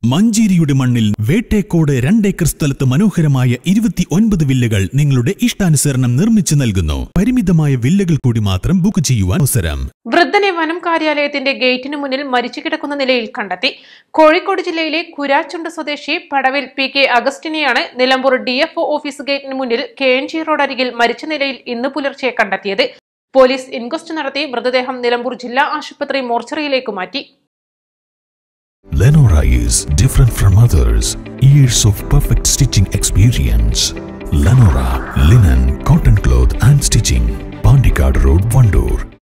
മഞ്ചേരിയുടെ മണ്ണിൽ വേട്ടേക്കോട് രണ്ടേക്കർ സ്ഥലത്ത് മനോഹരമായ ഇരുപത്തി ഒൻപത് വില്ലകൾ നിങ്ങളുടെ ഇഷ്ടാനുസരണം നിർമ്മിച്ചു നൽകുന്നു പരിമിതമായ വില്ലകൾ കൂടി മാത്രം ബുക്ക് ചെയ്യുവാൻ അവസരം വൃദ്ധനെ വനം കാര്യാലയത്തിന്റെ ഗേറ്റിന് മുന്നിൽ മരിച്ചു കിടക്കുന്ന നിലയിൽ കണ്ടെത്തി കോഴിക്കോട് ജില്ലയിലെ കുരാച്ചുണ്ട് സ്വദേശി പടവിൽ പി കെ അഗസ്റ്റിനെയാണ് നിലമ്പൂർ ഡി എഫ് ഓഫീസ് ഗേറ്റിന് മുന്നിൽ കെ എൻ ജി റോഡ് അരികിൽ മരിച്ച നിലയിൽ ഇന്ന് പുലർച്ചെ കണ്ടെത്തിയത് പോലീസ് ഇൻക്വസ്റ്റ് നടത്തി മൃതദേഹം നിലമ്പൂർ ജില്ലാ ആശുപത്രി മോർച്ചറിയിലേക്ക് മാറ്റി Lenora is different from others. Years of perfect stitching experience. Lenora linen, cotton cloth and stitching. Pandikad Road, Vandoor.